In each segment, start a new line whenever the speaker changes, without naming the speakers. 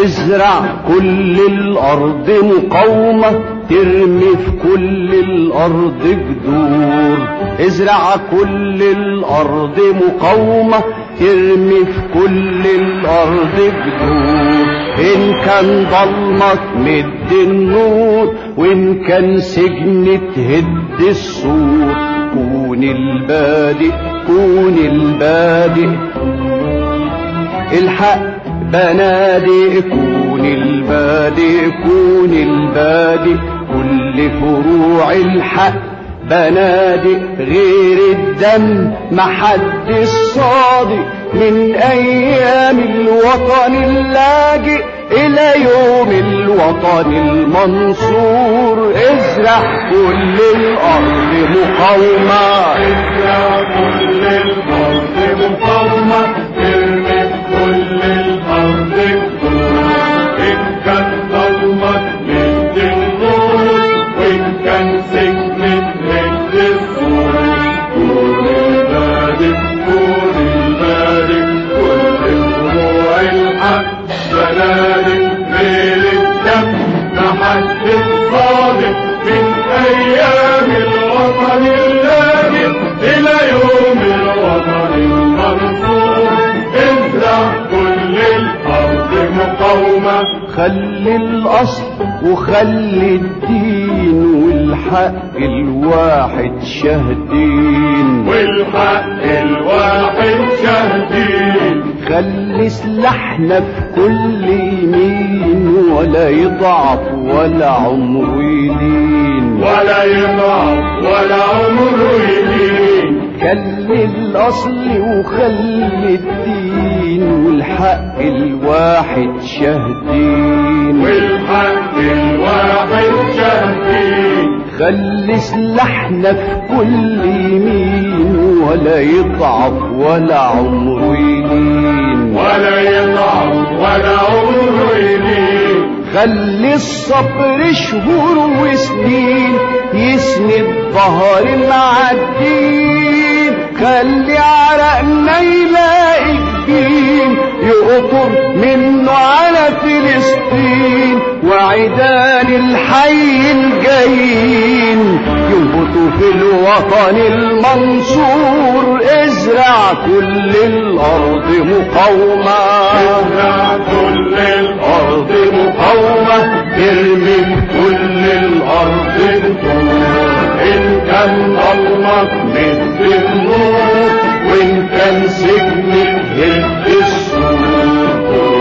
ازرع كل الارض مقاومة ترمي في كل الارض جذور ازرع كل الارض مقاومة ترمي في كل الارض جذور ان كان ضلمة تمد النور وان كان سجن تهد السور كون البادئ كون البادئ الحق بنادئ كون البادئ كون البادئ كل فروع الحق بنادئ غير الدم محد الصادق من ايام الوطن اللاجئ الى يوم الوطن المنصور ازرع كل الارض مقاومه
ازرع كل الارض مقاومه ارمي كل الارض بطول ان كان ظلمك مد النور وان كان سجن مد السور كون البادئ كون البادئ كل فروع الحق بلادك غير الدم محد الصادق من ايام الوطن اللاجئ الى يوم الوطن المنصور ازرع كل الارض مقاومه
خلي الاصل وخلي الدين والحق الواحد شهدين
والحق الواحد شهدين
خلي سلاحنا في كل يمين ولا يضعف ولا عمره يلين
ولا يضعف ولا عمره يلين
خلي الاصل وخلي الدين والحق الواحد شهدين
والحق الواحد شهدين
خلي سلاحنا في كل يمين ولا يضعف ولا عمره يلين
ولا يضعف ولا عمره يلين
خلي الصبر شهور وسنين يسند ظهر المعدين خلي عرقنا يلاقي جبين يقطر منه على فلسطين وعدان الحي الجايين ينبتوا في الوطن المنصور ازرع كل الارض مقاومه
ازرع كل الارض
الأرض مقاومة ارمي كل الأرض بطول إن كان ظلمك مد النور وإن كان سجنك هد السور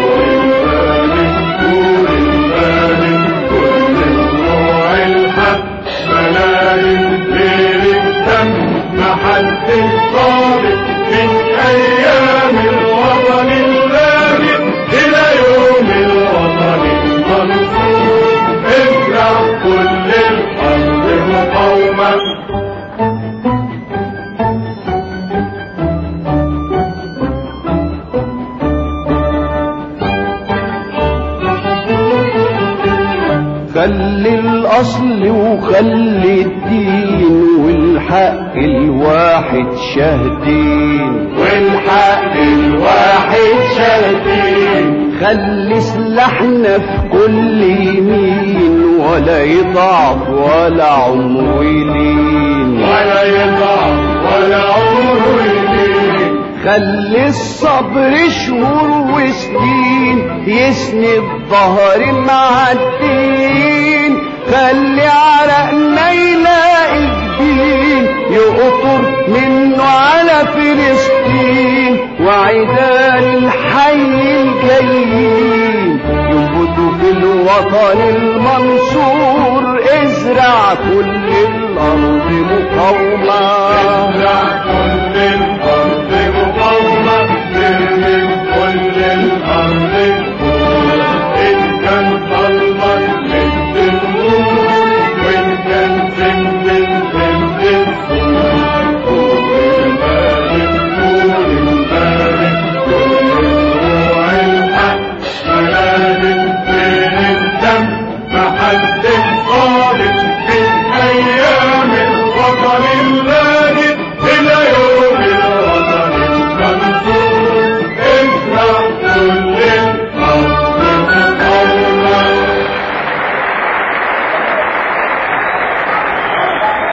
كل البالغ كل فروع الحق بلايم غير الدم محد الصادق من ايام الوطن اللاجئ الى يوم الوطن المنصور ازرع كل الارض مقاومه
خلي الأصل وخلي الدين والحق الواحد شهدين
والحق الواحد شهدين
خلي سلاحنا في كل يمين ولا يضعف ولا عمره يلين
ولا يضعف ولا عمره يلين
خلي الصبر شهور وسنين يسند ظهر مع الدين خلي عرقنا يلاقي جبين يقطر منه على فلسطين وعدان الحي الجايين ينبتوا في الوطن المنصور ازرع كل الارض مقاومه
ازرع كل الارض